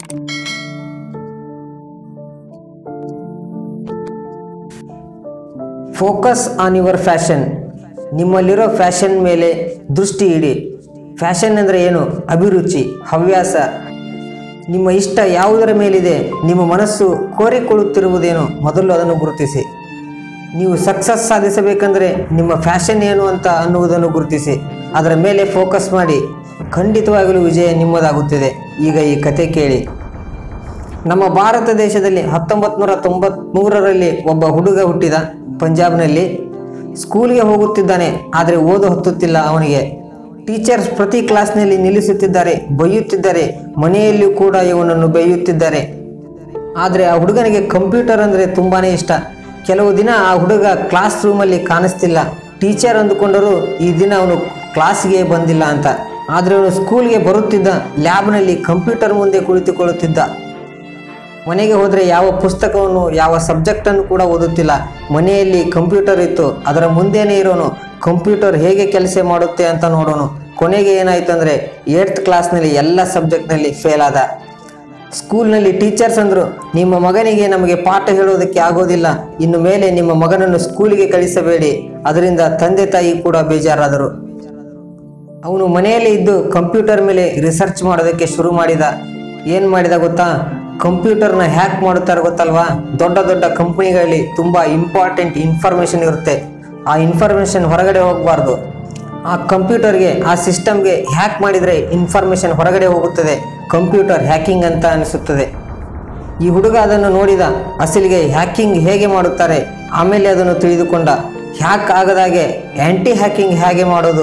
focus on your passion ನಿಮ್ಮಲ್ಲಿರೋ passion ಮೇಲೆ ದೃಷ್ಟಿ ಇಡಿ ಫ್ಯಾಷನ್ ಅಂದರೆ ಏನು ಅಭಿರುಚಿ ಹವ್ಯಾಸ ನಿಮ್ಮ ಇಷ್ಟ ಯಾವುದರ ಮೇಲಿದೆ ನಿಮ್ಮ ಮನಸ್ಸು ಕೋರಿಕೊಳ್ಳುತ್ತಿರುವುದೇನು ಮೊದಲು ಅದನ್ನು ಗುರುತಿಸಿ ನೀವು ಸಕ್ಸಸ್ ಸಾಧಿಸಬೇಕಂದ್ರೆ ನಿಮ್ಮ ಫ್ಯಾಷನ್ ಏನು ಅಂತ ಅನ್ನುವುದನ್ನು ಗುರುತಿಸಿ ಅದರ ಮೇಲೆ ಫೋಕಸ್ ಮಾಡಿ ಖಂಡಿತವಾಗಲೂ ವಿಜಯ ನಿಮ್ಮದಾಗುತ್ತದೆ ಈಗ ಈ ಕತೆ ಕೇಳಿ ನಮ್ಮ ಭಾರತ ದೇಶದಲ್ಲಿ ಹತ್ತೊಂಬತ್ತು ನೂರ ತೊಂಬತ್ಮೂರರಲ್ಲಿ ಒಬ್ಬ ಹುಡುಗ ಹುಟ್ಟಿದ ಪಂಜಾಬ್ನಲ್ಲಿ ಸ್ಕೂಲ್ಗೆ ಹೋಗುತ್ತಿದ್ದಾನೆ ಆದರೆ ಓದು ಹತ್ತುತ್ತಿಲ್ಲ ಅವನಿಗೆ ಟೀಚರ್ಸ್ ಪ್ರತಿ ಕ್ಲಾಸ್ನಲ್ಲಿ ನಿಲ್ಲಿಸುತ್ತಿದ್ದಾರೆ ಬೈಯುತ್ತಿದ್ದಾರೆ ಮನೆಯಲ್ಲಿಯೂ ಕೂಡ ಇವನನ್ನು ಬೈಯುತ್ತಿದ್ದಾರೆ ಆದರೆ ಆ ಹುಡುಗನಿಗೆ ಕಂಪ್ಯೂಟರ್ ಅಂದರೆ ತುಂಬಾ ಇಷ್ಟ ಕೆಲವು ದಿನ ಆ ಹುಡುಗ ಕ್ಲಾಸ್ ರೂಮಲ್ಲಿ ಕಾಣಿಸ್ತಿಲ್ಲ ಟೀಚರ್ ಅಂದುಕೊಂಡರೂ ಈ ದಿನ ಅವನು ಕ್ಲಾಸ್ಗೆ ಬಂದಿಲ್ಲ ಅಂತ ಆದರೆ ಅವನು ಸ್ಕೂಲ್ಗೆ ಬರುತ್ತಿದ್ದ ಲ್ಯಾಬ್ನಲ್ಲಿ ಕಂಪ್ಯೂಟರ್ ಮುಂದೆ ಕುಳಿತುಕೊಳ್ಳುತ್ತಿದ್ದ ಮನೆಗೆ ಹೋದರೆ ಯಾವ ಪುಸ್ತಕವನ್ನು ಯಾವ ಸಬ್ಜೆಕ್ಟನ್ನು ಕೂಡ ಓದುತ್ತಿಲ್ಲ ಮನೆಯಲ್ಲಿ ಕಂಪ್ಯೂಟರ್ ಇತ್ತು ಅದರ ಮುಂದೆನೇ ಇರೋನು ಕಂಪ್ಯೂಟರ್ ಹೇಗೆ ಕೆಲಸ ಮಾಡುತ್ತೆ ಅಂತ ನೋಡೋನು ಕೊನೆಗೆ ಏನಾಯ್ತು ಅಂದರೆ ಏಟ್ತ್ ಕ್ಲಾಸ್ನಲ್ಲಿ ಎಲ್ಲ ಸಬ್ಜೆಕ್ಟ್ನಲ್ಲಿ ಫೇಲ್ ಆದ ಸ್ಕೂಲ್ನಲ್ಲಿ ಟೀಚರ್ಸ್ ಅಂದರು ನಿಮ್ಮ ಮಗನಿಗೆ ನಮಗೆ ಪಾಠ ಹೇಳೋದಕ್ಕೆ ಆಗೋದಿಲ್ಲ ಇನ್ನು ಮೇಲೆ ನಿಮ್ಮ ಮಗನನ್ನು ಸ್ಕೂಲಿಗೆ ಕಳಿಸಬೇಡಿ ಅದರಿಂದ ತಂದೆ ತಾಯಿ ಕೂಡ ಬೇಜಾರಾದರು ಅವನು ಮನೆಯಲ್ಲಿ ಇದ್ದು ಕಂಪ್ಯೂಟರ್ ಮೇಲೆ ರಿಸರ್ಚ್ ಮಾಡೋದಕ್ಕೆ ಶುರು ಮಾಡಿದ ಏನು ಮಾಡಿದ ಗೊತ್ತಾ ಕಂಪ್ಯೂಟರ್ನ ಹ್ಯಾಕ್ ಮಾಡುತ್ತಾರೆ ಗೊತ್ತಲ್ವಾ ದೊಡ್ಡ ದೊಡ್ಡ ಕಂಪ್ನಿಗಳಲ್ಲಿ ತುಂಬ ಇಂಪಾರ್ಟೆಂಟ್ ಇನ್ಫಾರ್ಮೇಷನ್ ಇರುತ್ತೆ ಆ ಇನ್ಫಾರ್ಮೇಷನ್ ಹೊರಗಡೆ ಹೋಗಬಾರ್ದು ಆ ಕಂಪ್ಯೂಟರ್ಗೆ ಆ ಸಿಸ್ಟಮ್ಗೆ ಹ್ಯಾಕ್ ಮಾಡಿದರೆ ಇನ್ಫಾರ್ಮೇಷನ್ ಹೊರಗಡೆ ಹೋಗುತ್ತದೆ ಕಂಪ್ಯೂಟರ್ ಹ್ಯಾಕಿಂಗ್ ಅಂತ ಅನಿಸುತ್ತದೆ ಈ ಹುಡುಗ ಅದನ್ನು ನೋಡಿದ ಅಸಲಿಗೆ ಹ್ಯಾಕಿಂಗ್ ಹೇಗೆ ಮಾಡುತ್ತಾರೆ ಆಮೇಲೆ ಅದನ್ನು ತಿಳಿದುಕೊಂಡ ಹ್ಯಾಕ್ ಆಗದಾಗೆ ಆ್ಯಂಟಿ ಹ್ಯಾಕಿಂಗ್ ಹೇಗೆ ಮಾಡೋದು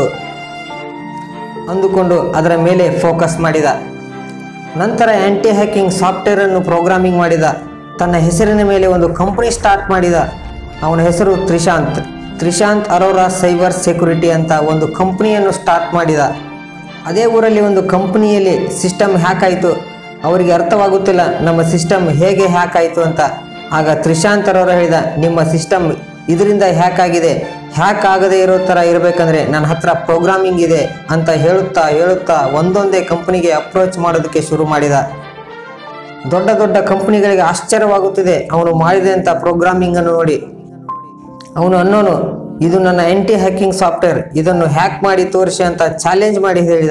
ಅಂದುಕೊಂಡು ಅದರ ಮೇಲೆ ಫೋಕಸ್ ಮಾಡಿದ ನಂತರ ಆ್ಯಂಟಿ ಹ್ಯಾಕಿಂಗ್ ಸಾಫ್ಟ್ವೇರನ್ನು ಪ್ರೋಗ್ರಾಮಿಂಗ್ ಮಾಡಿದ ತನ್ನ ಹೆಸರಿನ ಮೇಲೆ ಒಂದು ಕಂಪನಿ ಸ್ಟಾರ್ಟ್ ಮಾಡಿದ ಅವನ ಹೆಸರು ತ್ರಿಶಾಂತ್ ತ್ರಿಶಾಂತ್ ಅರೋರಾ ಸೈಬರ್ ಸೆಕ್ಯುರಿಟಿ ಅಂತ ಒಂದು ಕಂಪನಿಯನ್ನು ಸ್ಟಾರ್ಟ್ ಮಾಡಿದ ಅದೇ ಊರಲ್ಲಿ ಒಂದು ಕಂಪನಿಯಲ್ಲಿ ಸಿಸ್ಟಮ್ ಹ್ಯಾಕ್ ಆಯಿತು ಅವರಿಗೆ ಅರ್ಥವಾಗುತ್ತಿಲ್ಲ ನಮ್ಮ ಸಿಸ್ಟಮ್ ಹೇಗೆ ಹ್ಯಾಕ್ ಆಯಿತು ಅಂತ ಆಗ ತ್ರಿಶಾಂತ್ ಅರೋರ ಹೇಳಿದ ನಿಮ್ಮ ಸಿಸ್ಟಮ್ ಇದರಿಂದ ಹ್ಯಾಕ್ ಆಗಿದೆ ಹ್ಯಾಕ್ ಆಗದೇ ಇರೋ ಥರ ಇರಬೇಕಂದ್ರೆ ನನ್ನ ಹತ್ರ ಪ್ರೋಗ್ರಾಮಿಂಗ್ ಇದೆ ಅಂತ ಹೇಳುತ್ತಾ ಹೇಳುತ್ತಾ ಒಂದೊಂದೇ ಕಂಪನಿಗೆ ಅಪ್ರೋಚ್ ಮಾಡೋದಕ್ಕೆ ಶುರು ಮಾಡಿದ ದೊಡ್ಡ ದೊಡ್ಡ ಕಂಪನಿಗಳಿಗೆ ಆಶ್ಚರ್ಯವಾಗುತ್ತಿದೆ ಅವನು ಮಾಡಿದಂಥ ಪ್ರೋಗ್ರಾಮಿಂಗ್ ಅನ್ನು ನೋಡಿ ಅವನು ಅನ್ನೋನು ಇದು ನನ್ನ ಆಂಟಿ ಹ್ಯಾಕಿಂಗ್ ಸಾಫ್ಟ್ವೇರ್ ಇದನ್ನು ಹ್ಯಾಕ್ ಮಾಡಿ ತೋರಿಸಿ ಅಂತ ಚಾಲೆಂಜ್ ಮಾಡಿ ಹೇಳಿದ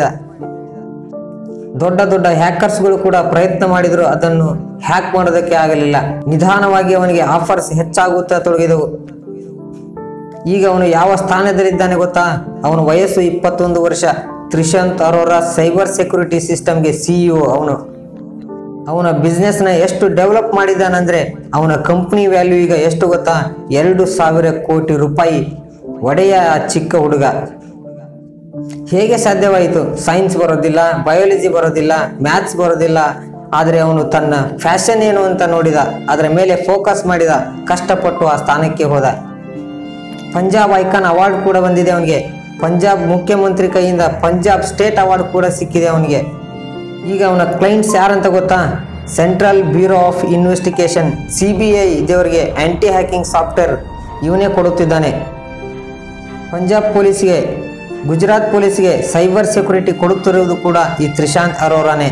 ದೊಡ್ಡ ದೊಡ್ಡ ಹ್ಯಾಕರ್ಸ್ಗಳು ಕೂಡ ಪ್ರಯತ್ನ ಮಾಡಿದ್ರು ಅದನ್ನು ಹ್ಯಾಕ್ ಮಾಡೋದಕ್ಕೆ ಆಗಲಿಲ್ಲ ನಿಧಾನವಾಗಿ ಅವನಿಗೆ ಆಫರ್ಸ್ ಹೆಚ್ಚಾಗುತ್ತಾ ತೊಡಗಿದವು ಈಗ ಅವನು ಯಾವ ಸ್ಥಾನದಲ್ಲಿದ್ದಾನೆ ಗೊತ್ತಾ ಅವನ ವಯಸ್ಸು ಇಪ್ಪತ್ತೊಂದು ವರ್ಷ ತ್ರಿಶಾಂತ್ ಅರೋರಾ ಸೈಬರ್ ಸೆಕ್ಯೂರಿಟಿ ಸಿಸ್ಟಮ್ಗೆ ಸಿಇಒ ಅವನು ಅವನ ಬಿಸ್ನೆಸ್ನ ಎಷ್ಟು ಡೆವಲಪ್ ಮಾಡಿದ್ದಾನಂದ್ರೆ ಅವನ ಕಂಪ್ನಿ ವ್ಯಾಲ್ಯೂ ಈಗ ಎಷ್ಟು ಗೊತ್ತಾ ಎರಡು ಸಾವಿರ ಕೋಟಿ ರೂಪಾಯಿ ಒಡೆಯ ಆ ಚಿಕ್ಕ ಹುಡುಗ ಹೇಗೆ ಸಾಧ್ಯವಾಯಿತು ಸೈನ್ಸ್ ಬರೋದಿಲ್ಲ ಬಯಾಲಜಿ ಬರೋದಿಲ್ಲ ಮ್ಯಾಥ್ಸ್ ಬರೋದಿಲ್ಲ ಆದರೆ ಅವನು ತನ್ನ ಫ್ಯಾಷನ್ ಏನು ಅಂತ ನೋಡಿದ ಅದರ ಮೇಲೆ ಫೋಕಸ್ ಮಾಡಿದ ಕಷ್ಟಪಟ್ಟು ಆ ಸ್ಥಾನಕ್ಕೆ ಹೋದ ಪಂಜಾಬ್ ಐಕಾನ್ ಅವಾರ್ಡ್ ಕೂಡ ಬಂದಿದೆ ಅವನಿಗೆ ಪಂಜಾಬ್ ಮುಖ್ಯಮಂತ್ರಿ ಕೈಯಿಂದ ಪಂಜಾಬ್ ಸ್ಟೇಟ್ ಅವಾರ್ಡ್ ಕೂಡ ಸಿಕ್ಕಿದೆ ಅವನಿಗೆ ಈಗ ಅವನ ಕ್ಲೈಂಟ್ಸ್ ಯಾರಂತ ಗೊತ್ತಾ Central Bureau of Investigation C B I ಇದವರಿಗೆ ಆ್ಯಂಟಿ ಹ್ಯಾಕಿಂಗ್ ಸಾಫ್ಟ್ವೇರ್ ಇವನೇ ಕೊಡುತ್ತಿದ್ದಾನೆ ಪಂಜಾಬ್ ಪೊಲೀಸ್ಗೆ ಗುಜರಾತ್ ಪೊಲೀಸ್ಗೆ ಸೈಬರ್ ಸೆಕ್ಯುರಿಟಿ ಕೊಡುತ್ತಿರುವುದು ಕೂಡ ಈ ತ್ರಿಶಾಂತ್ ಅರೋರಾನೇ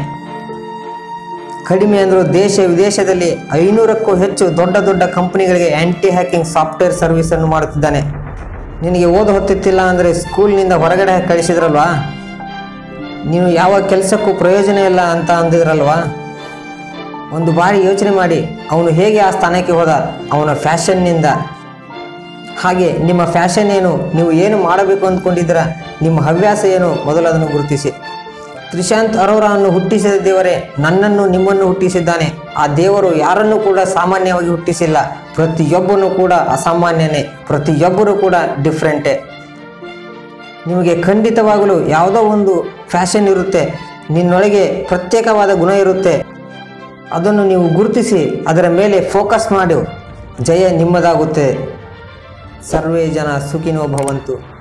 ಕಡಿಮೆ ಅಂದರೂ ದೇಶ ವಿದೇಶದಲ್ಲಿ ಐನೂರಕ್ಕೂ ಹೆಚ್ಚು ದೊಡ್ಡ ದೊಡ್ಡ ಕಂಪನಿಗಳಿಗೆ ಆ್ಯಂಟಿ ಹ್ಯಾಕಿಂಗ್ ಸಾಫ್ಟ್ವೇರ್ ಸರ್ವಿಸನ್ನು ಮಾಡುತ್ತಿದ್ದಾನೆ ನಿನಗೆ ಓದು ಹೊತ್ತಿತ್ತಿಲ್ಲ ಅಂದರೆ ಸ್ಕೂಲ್ನಿಂದ ಹೊರಗಡೆ ಕಳಿಸಿದ್ರಲ್ವಾ ನೀನು ಯಾವ ಕೆಲಸಕ್ಕೂ ಪ್ರಯೋಜನ ಇಲ್ಲ ಅಂತ ಅಂದಿದ್ರಲ್ವಾ ಒಂದು ಬಾರಿ ಯೋಚನೆ ಮಾಡಿ ಅವನು ಹೇಗೆ ಆ ಸ್ಥಾನಕ್ಕೆ ಹೋದ ಅವನ ಫ್ಯಾಷನ್ನಿಂದ ಹಾಗೆ ನಿಮ್ಮ ಫ್ಯಾಷನ್ ಏನು ನೀವು ಏನು ಮಾಡಬೇಕು ಅಂದ್ಕೊಂಡಿದ್ದೀರ ನಿಮ್ಮ ಹವ್ಯಾಸ ಏನು ಮೊದಲು ಅದನ್ನು ಗುರುತಿಸಿ ತ್ರಿಶಾಂತ್ ಅರೋರಾವನ್ನು ಹುಟ್ಟಿಸಿದ ದೇವರೇ ನನ್ನನ್ನು ನಿಮ್ಮನ್ನು ಹುಟ್ಟಿಸಿದ್ದಾನೆ ಆ ದೇವರು ಯಾರನ್ನೂ ಕೂಡ ಸಾಮಾನ್ಯವಾಗಿ ಹುಟ್ಟಿಸಿಲ್ಲ ಪ್ರತಿಯೊಬ್ಬನು ಕೂಡ ಅಸಾಮಾನ್ಯನೇ ಪ್ರತಿಯೊಬ್ಬರು ಕೂಡ ಡಿಫ್ರೆಂಟೇ ನಿಮಗೆ ಖಂಡಿತವಾಗಲೂ ಯಾವುದೋ ಒಂದು ಫ್ಯಾಷನ್ ಇರುತ್ತೆ ನಿನ್ನೊಳಗೆ ಪ್ರತ್ಯೇಕವಾದ ಗುಣ ಇರುತ್ತೆ ಅದನ್ನು ನೀವು ಗುರುತಿಸಿ ಅದರ ಮೇಲೆ ಫೋಕಸ್ ಮಾಡಿ ಜಯ ನಿಮ್ಮದಾಗುತ್ತೆ ಸರ್ವೇ ಜನ ಸುಖಿನೋ ಭವಂತು